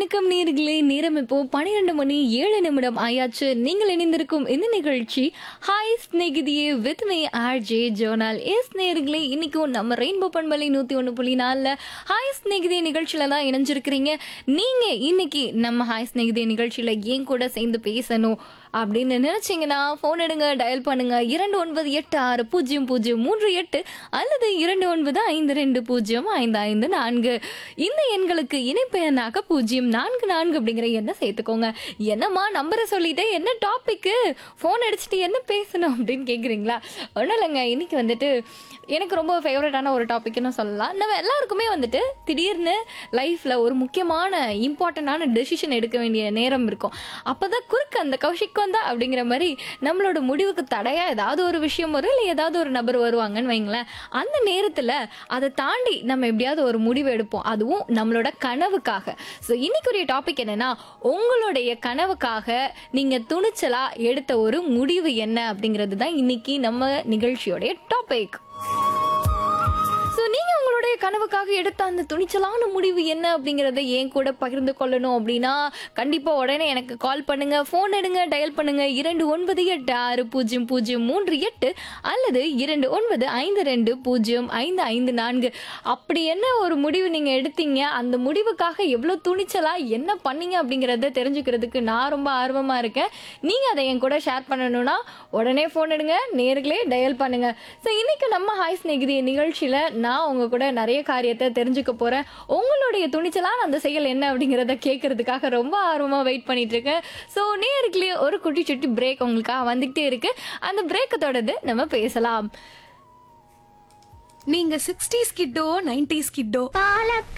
வணக்கம் நேர்களே நேரம் இப்போ பன்னிரெண்டு மணி ஏழு நிமிடம் ஆயாச்சு நீங்கள் இணைந்திருக்கும் இந்த நிகழ்ச்சி ஹாய் ஸ்நேகிதியே with me R J Jonal எஸ் நேர்களே இன்னைக்கும் நம்ம ரெயின்போ பண்பலை நூத்தி ஒன்று புள்ளி நாலில் ஹாய் ஸ்நேகிதியே நிகழ்ச்சியில தான் இணைஞ்சிருக்கிறீங்க நீங்க இன்னைக்கு நம்ம ஹாய் ஸ்நேகிதியே நிகழ்ச்சியில ஏன் கூட சேர்ந்து பேசணும் அப்படின்னு நினைச்சீங்கன்னா ஃபோன் எடுங்க டயல் பண்ணுங்க இரண்டு ஒன்பது எட்டு ஆறு பூஜ்ஜியம் பூஜ்ஜியம் மூன்று எட்டு அல்லது இரண்டு ஒன்பது ஐந்து ரெண்டு பூஜ்ஜியம் ஐந்து ஐந்து நான்கு இந்த எண்களுக்கு இணைப்பு எண்ணாக பூஜ்ஜியம் நான்கு நான்கு அப்படிங்கிற எண்ணை சேர்த்துக்கோங்க என்னம்மா நம்பரை சொல்லிட்டு என்ன டாபிக்கு ஃபோன் அடிச்சுட்டு என்ன பேசணும் அப்படின்னு கேட்குறீங்களா ஒன்றும் இல்லைங்க இன்னைக்கு வந்துட்டு எனக்கு ரொம்ப ஃபேவரட்டான ஒரு டாபிக்னு சொல்லலாம் நம்ம எல்லாருக்குமே வந்துட்டு திடீர்னு லைஃப்பில் ஒரு முக்கியமான இம்பார்ட்டண்ட்டான டெசிஷன் எடுக்க வேண்டிய நேரம் இருக்கும் அப்போ தான் குறுக்க அந்த கௌஷிக் வந்தா அப்படிங்கிற மாதிரி நம்மளோட முடிவுக்கு தடையா ஏதாவது ஒரு விஷயம் வரும் இல்லை ஏதாவது ஒரு நபர் வருவாங்கன்னு வைங்களேன் அந்த நேரத்தில் அதை தாண்டி நம்ம எப்படியாவது ஒரு முடிவு எடுப்போம் அதுவும் நம்மளோட கனவுக்காக ஸோ இன்னைக்குரிய டாபிக் என்னன்னா உங்களுடைய கனவுக்காக நீங்கள் துணிச்சலா எடுத்த ஒரு முடிவு என்ன அப்படிங்கிறது தான் இன்னைக்கு நம்ம நிகழ்ச்சியோடைய டாபிக் ஸோ நீங்கள் உங்களுடைய கனவுக்காக எடுத்த அந்த துணிச்சலான முடிவு என்ன அப்படிங்கிறத ஏன் கூட பகிர்ந்து கொள்ளணும் அப்படின்னா கண்டிப்பாக உடனே எனக்கு கால் பண்ணுங்க ஃபோன் எடுங்க டயல் பண்ணுங்க இரண்டு ஒன்பது எட்டு ஆறு பூஜ்ஜியம் பூஜ்ஜியம் மூன்று எட்டு அல்லது இரண்டு ஒன்பது ஐந்து ரெண்டு பூஜ்ஜியம் ஐந்து ஐந்து நான்கு அப்படி என்ன ஒரு முடிவு நீங்கள் எடுத்தீங்க அந்த முடிவுக்காக எவ்வளோ துணிச்சலாக என்ன பண்ணீங்க அப்படிங்கிறத தெரிஞ்சுக்கிறதுக்கு நான் ரொம்ப ஆர்வமாக இருக்கேன் நீங்கள் அதை என் கூட ஷேர் பண்ணணும்னா உடனே ஃபோன் எடுங்க நேர்களே டயல் பண்ணுங்க ஸோ இன்னைக்கு நம்ம ஹாய் ஸ்நேகிதி நிகழ்ச்சியில் நான் உங்க கூட நிறைய காரியத்தை தெரிஞ்சுக்க போகிறேன் உங்களுடைய துணிச்சலான அந்த செயல் என்ன அப்படிங்கிறத கேட்கறதுக்காக ரொம்ப ஆர்வமாக வெயிட் பண்ணிட்டு இருக்கேன் ஸோ நேர்களே ஒரு குட்டி சுட்டி பிரேக் உங்களுக்காக வந்துகிட்டே இருக்கு அந்த பிரேக்கை தொடர்ந்து நம்ம பேசலாம் நீங்க சிக்ஸ்டீஸ் கிட்டோ நைன்டிஸ் கிட்டோ